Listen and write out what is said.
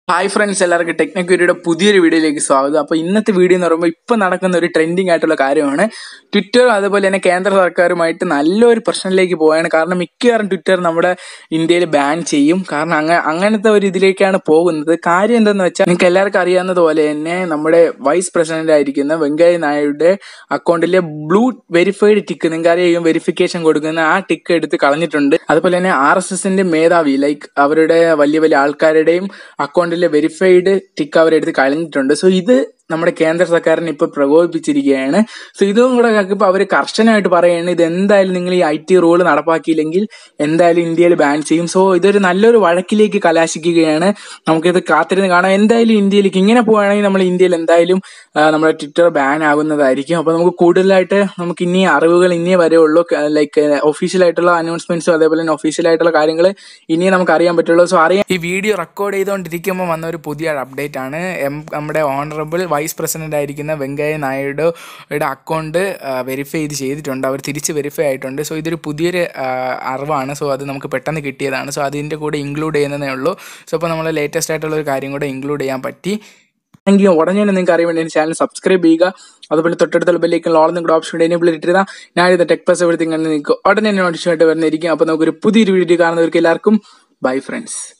hi friends എല്ലാവർക്കും ടെക്നിക്യൂരിയുടെ പുതിയൊരു വീഡിയോയിലേക്ക് സ്വാഗതം അപ്പോൾ ഇന്നത്തെ വീഡിയോ എന്ന് പറയുമ്പോൾ ഇപ്പം നടക്കുന്ന ഒരു ട്രെൻഡിങ് ആയിട്ടുള്ള കാര്യമാണ് ട്വിറ്റർ അതുപോലെ തന്നെ കേന്ദ്ര സർക്കാരുമായിട്ട് നല്ലൊരു പ്രശ്നത്തിലേക്ക് പോവുകയാണ് കാരണം മിക്കവാറും ട്വിറ്റർ നമ്മുടെ ഇന്ത്യയിൽ ബാൻ ചെയ്യും കാരണം അങ്ങ അങ്ങനത്തെ ഒരു ഇതിലേക്കാണ് പോകുന്നത് കാര്യം എന്തെന്ന് വെച്ചാൽ നിങ്ങൾക്ക് എല്ലാവർക്കും അറിയാവുന്നത് പോലെ തന്നെ നമ്മുടെ വൈസ് പ്രസിഡന്റ് ആയിരിക്കുന്ന വെങ്കയ്യ നായിഡുടെ അക്കൗണ്ടിലെ ബ്ലൂ വെരിഫൈഡ് ടിക്ക് നിങ്ങൾക്ക് അറിയാം വെരിഫിക്കേഷൻ കൊടുക്കുന്ന ആ ടിക്ക് എടുത്ത് കളഞ്ഞിട്ടുണ്ട് അതുപോലെ തന്നെ ആർ എസ് എസിന്റെ മേധാവി ലൈക്ക് അവരുടെ വലിയ വലിയ ആൾക്കാരുടെയും അക്കൗണ്ടിലെ വെരിഫൈഡ് ടിക്ക് അവരെടുത്ത് കളഞ്ഞിട്ടുണ്ട് സോ ഇത് നമ്മുടെ കേന്ദ്ര സർക്കാരിനെ ഇപ്പൊ പ്രകോപിപ്പിച്ചിരിക്കുകയാണ് സോ ഇതും കൂടെ ഇപ്പൊ അവർ കർശനമായിട്ട് പറയുകയാണ് ഇത് എന്തായാലും നിങ്ങൾ ഈ ഐ ടി റൂൾ നടപ്പാക്കിയില്ലെങ്കിൽ എന്തായാലും ഇന്ത്യയിൽ ബാൻ ചെയ്യും സോ ഇതൊരു നല്ലൊരു വഴക്കിലേക്ക് കലാശിക്കുകയാണ് നമുക്കിത് കാത്തിരുന്ന് കാണാം എന്തായാലും ഇന്ത്യയിലേക്ക് ഇങ്ങനെ പോവുകയാണെങ്കിൽ നമ്മൾ ഇന്ത്യയിൽ എന്തായാലും ആ, നമ്മുടെ ട്വിറ്റർ ബാൻ ആകുന്നതായിരിക്കും അപ്പൊ നമുക്ക് കൂടുതലായിട്ട് നമുക്ക് ഇനി അറിവുകൾ ഇനിയേ വരെയുള്ളൂ ലൈക്ക് ഒഫീഷ്യൽ ആയിട്ടുള്ള അനൗൺസ്മെന്റ്സും അതേപോലെ തന്നെ ഒഫീഷ്യൽ ആയിട്ടുള്ള കാര്യങ്ങൾ ഇനിയേ നമുക്ക് അറിയാൻ പറ്റുള്ളൂ സോ അറിയാം ഈ വീഡിയോ റെക്കോർഡ് ചെയ്തുകൊണ്ടിരിക്കുമ്പോൾ വന്ന ഒരു പുതിയ അപ്ഡേറ്റ് ആണ് എം നമ്മുടെ ഓണറബിൾ വൈസ് പ്രസിഡന്റ് ആയിരിക്കുന്ന വെങ്കയ്യ നായിഡുയുടെ അക്കൗണ്ട് വെരിഫൈ ചെയ്ത് ചെയ്തിട്ടുണ്ട് അവർ തിരിച്ച് വെരിഫൈ ആയിട്ടുണ്ട് സോ ഇതൊരു പുതിയൊരു ആ, അറിവാണ് സോ അത് നമുക്ക് പെട്ടെന്ന് കിട്ടിയതാണ് സോ അതിൻ്റെ കൂടെ ഇൻക്ലൂഡ് ചെയ്യുന്നതേ ഉള്ളൂ സോ അപ്പോൾ നമ്മൾ ലേറ്റസ്റ്റ് ആയിട്ടുള്ള ഒരു കാര്യം കൂടെ ഇൻക്ലൂഡ് ചെയ്യാൻ പറ്റി എങ്കിൽ ഉടനെ തന്നെ നിങ്ങൾക്ക് അറിയാൻ വേണ്ടി ചാനൽ സബ്സ്ക്രൈബ് ചെയ്യുക അതുപോലെ തൊട്ടടുത്തുള്ള ബെല്ലേക്ക് ഓൾ നിങ്ങളുടെ ഓപ്ഷൻ എനേബിൾ ഇട്ടിരുന്ന ഞാൻ ഇത് ടെക് പ്ലസ് എവിടുത്തെ നിങ്ങൾക്ക് ഉടനെ തന്നെ നോട്ടിഫിക്കേഷൻ ആയിട്ട് വരുന്നതായിരിക്കും അപ്പോൾ നമുക്കൊരു പുതിയൊരു വീഡിയോ കാണുന്നവർക്ക് എല്ലാവർക്കും ബൈ ഫ്രണ്ട്സ്